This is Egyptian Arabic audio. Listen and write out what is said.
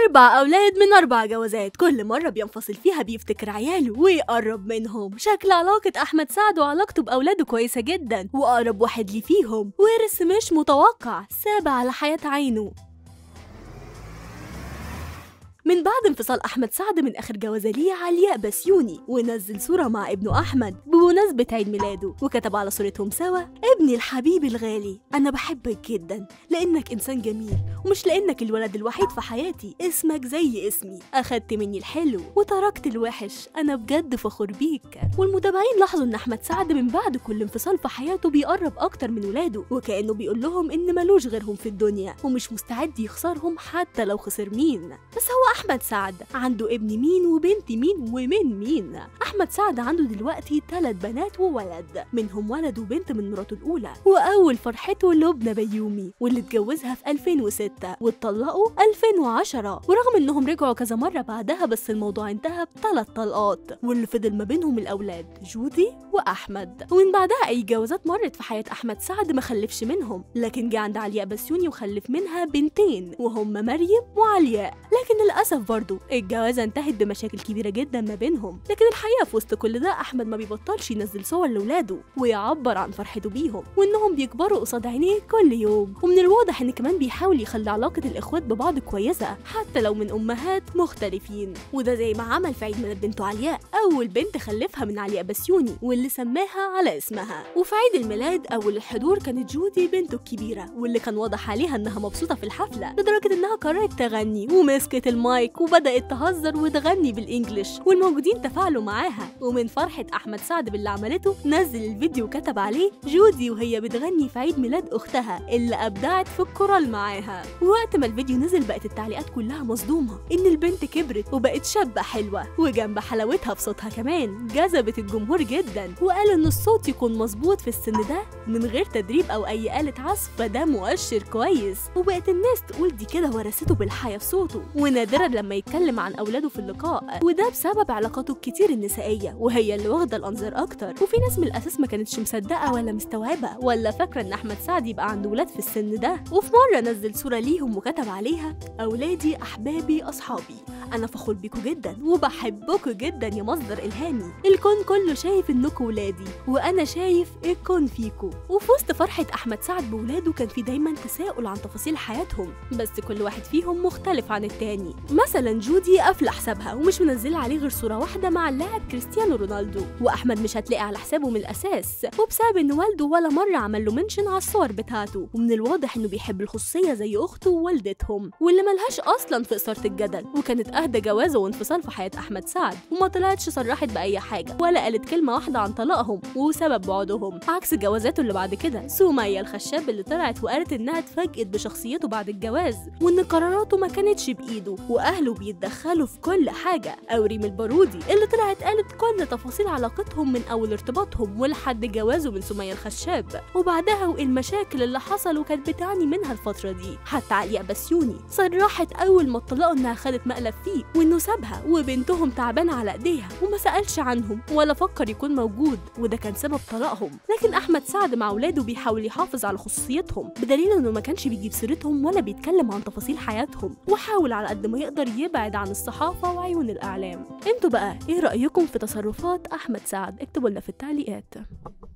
أربع أولاد من أربع جوازات كل مرة بينفصل فيها بيفتكر عياله ويقرب منهم شكل علاقة أحمد سعد وعلاقته بأولاده كويسة جدا وأقرب واحد ليه فيهم ورث مش متوقع ساب على حياة عينه من بعد انفصال أحمد سعد من آخر جوازة ليه علياء بسيوني ونزل صورة مع ابنه أحمد بمناسبة عيد ميلاده وكتب على صورتهم سوا ابني الحبيب الغالي أنا بحبك جدا لأنك إنسان جميل ومش لأنك الولد الوحيد في حياتي اسمك زي اسمي أخدت مني الحلو وتركت الوحش أنا بجد فخور بيك والمتابعين لاحظوا إن أحمد سعد من بعد كل انفصال في حياته بيقرب أكتر من ولاده وكأنه بيقول لهم إن ملوش غيرهم في الدنيا ومش مستعد يخسرهم حتى لو خسر مين بس هو أحمد سعد عنده ابن مين وبنت مين ومن مين أحمد سعد عنده دلوقتي ثلاث بنات وولد منهم ولد وبنت من مراته الأولى وأول فرحته لبنى بيومي واللي اتجوزها في 2006 واتطلقوا 2010 ورغم إنهم رجعوا كذا مرة بعدها بس الموضوع انتهى بثلاث طلقات واللي فضل ما بينهم الأولاد جودي وأحمد ومن بعدها أي جوازات مرت في حياة أحمد سعد ما خلفش منهم لكن جه عند علياء بسيوني وخلف منها بنتين وهم مريم وعلياء لكن للأسف برضه الجوازة انتهت بمشاكل كبيرة جدا ما بينهم لكن الحقيقة في وسط كل ده أحمد ما بيبطلش ينزل صور لولاده ويعبر عن فرحته بيهم وإنهم بيكبروا قصاد عينيه كل يوم ومن الواضح إن كمان بيحاول يخلي علاقة الإخوات ببعض كويسة حتى لو من أمهات مختلفين وده زي ما عمل في عيد ميلاد بنته علياء أول بنت خلفها من علياء بسيوني واللي سماها على اسمها وفي عيد الميلاد أول الحضور كانت جودي بنته الكبيرة واللي كان واضح عليها إنها مبسوطة في الحفلة لدرجة إنها قررت تغني ومسكت المايك وبدأت تهزر وتغني بالإنجلش والموجودين تفاعلوا معاها ومن فرحة أحمد سعد باللي عملته نزل الفيديو وكتب عليه جودي وهي بتغني في عيد ميلاد أختها اللي أبدعت في الكورال معاها ووقت ما الفيديو نزل بقت التعليقات كلها مصدومة إن البنت كبرت وبقت شابة حلوة وجنب حلاوتها في صوتها كمان جذبت الجمهور جدا وقالوا إن الصوت يكون مظبوط في السن ده من غير تدريب أو أي آلة عزف فده مؤشر كويس وبقت الناس تقول دي كده ورثته بالحياة في صوته ونادرا لما يتكلم عن أولاده في اللقاء وده بسبب علاقاته الكتير النسائية وهي اللي واخدة الأنظار أكتر وفي ناس من الأساس ما كانتش مصدقة ولا مستوعبة ولا فاكرة إن أحمد سعد يبقى عنده ولاد في السن ده وفي مرة نزل صورة ليهم وكتب عليها أولادي أحبابي أصحابي أنا فخور بيكوا جدا وبحبكوا جدا يا مصدر إلهامي الكون كله شايف إنكوا ولادي وأنا شايف الكون فيكوا وفي وسط فرحة أحمد سعد بولاده كان في دايما تساؤل عن تفاصيل حياتهم بس كل واحد فيهم مختلف عن التاني مثلا جودي قافلة حسابها ومش منزلة عليه غير صورة واحدة مع اللاعب كريستيانو رونالدو وأحمد مش هتلاقي على حسابه من الأساس وبسبب إن والده ولا مرة عمل له منشن على الصور بتاعته ومن الواضح إنه بيحب الخصوصية زي أخته ووالدتهم واللي ملهاش أصلا في إثارة الجدل وكانت أهدى جوازة وانفصال في حياة أحمد سعد وما طلعتش صرحت بأي حاجة ولا قالت كلمة واحدة عن طلاقهم وسبب بعدهم عكس جوازاته اللي بعد كده سمية الخشاب اللي طلعت وقالت إنها اتفاجئت بشخصيته بعد الجواز وإن قراراته ما كانتش بإيده وأهله بيتدخلوا في كل حاجة أو ريم البارودي اللي طلعت قالت كل تفاصيل علاقتهم من أول ارتباطهم ولحد جوازه من سمية الخشاب وبعدها والمشاكل اللي حصل وكانت بتعاني منها الفترة دي حتى علياء بسيوني صرحت أول ما اتطلقوا إنها خدت مقلب فيه وإنه سابها وبنتهم تعبانة على إيديها وما سألش عنهم ولا فكر يكون موجود وده كان سبب طلاقهم لكن أحمد سعد مع ولاده بيحاول يحافظ على خصوصيتهم بدليل إنه ما كانش بيجيب سيرتهم ولا بيتكلم عن تفاصيل حياتهم وحاول على قد ما يقدر يبعد عن الصحافة وعيون الإعلام انتوا بقى ايه رأيكم في تصرفات أحمد سعد اكتبوا لنا في التعليقات